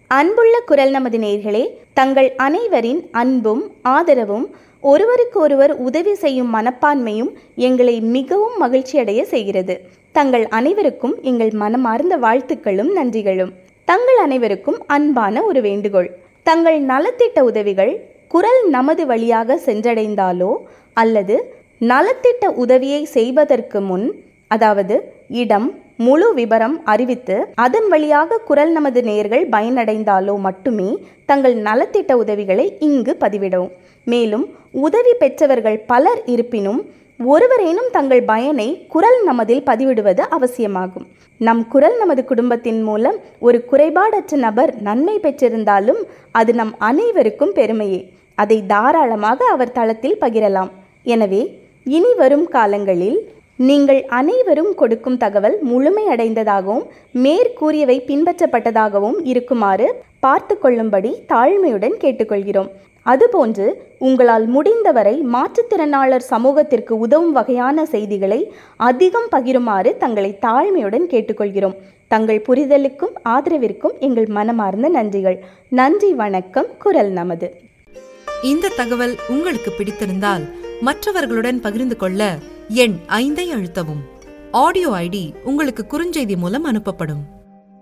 அன்புள்ள குரல் நமது நேர்களே தங்கள் அனைவரின் அன்பும் ஆதரவும் ஒருவருக்கொருவர் உதவி செய்யும் மனப்பான்மையும் எங்களை மிகவும் மகிழ்ச்சியடைய செய்கிறது தங்கள் அனைவருக்கும் எங்கள் மனமார்ந்த வாழ்த்துக்களும் நன்றிகளும் தங்கள் அனைவருக்கும் அன்பான ஒரு வேண்டுகோள் தங்கள் நலத்திட்ட உதவிகள் குரல் நமது வழியாக சென்றடைந்தாலோ அல்லது நலத்திட்ட உதவியை செய்வதற்கு முன் அதாவது இடம் முழு விபரம் அறிவித்து அதன் வழியாக குரல் நமது நேர்கள் பயனடைந்தாலோ மட்டுமே தங்கள் நலத்திட்ட உதவிகளை இங்கு பதிவிடவும் மேலும் உதவி பெற்றவர்கள் பலர் இருப்பினும் ஒருவரேனும் தங்கள் பயனை குரல் நமதில் பதிவிடுவது அவசியமாகும் நம் குரல் நமது குடும்பத்தின் மூலம் ஒரு குறைபாடற்ற நபர் நன்மை பெற்றிருந்தாலும் அது நம் அனைவருக்கும் பெருமையே அதை தாராளமாக அவர் தளத்தில் பகிரலாம் எனவே இனி வரும் காலங்களில் நீங்கள் அனைவரும் கொடுக்கும் தகவல் முழுமையடைந்ததாகவும் மேற்கூறியவை பின்பற்றப்பட்டதாகவும் இருக்குமாறு பார்த்து கொள்ளும்படி தாழ்மையுடன் கேட்டுக்கொள்கிறோம் அதுபோன்று உங்களால் முடிந்தவரை மாற்றுத்திறனாளர் சமூகத்திற்கு உதவும் வகையான செய்திகளை அதிகம் பகிருமாறு தங்களை தாழ்மையுடன் கேட்டுக்கொள்கிறோம் தங்கள் புரிதலுக்கும் ஆதரவிற்கும் எங்கள் மனமார்ந்த நன்றிகள் நன்றி வணக்கம் குரல் நமது இந்த தகவல் உங்களுக்கு பிடித்திருந்தால் மற்றவர்களுடன் பகிர்ந்து கொள்ள எண் ஐந்தை அழுத்தவும் ஆடியோ ஐடி உங்களுக்கு குறுஞ்செய்தி மூலம் அனுப்பப்படும்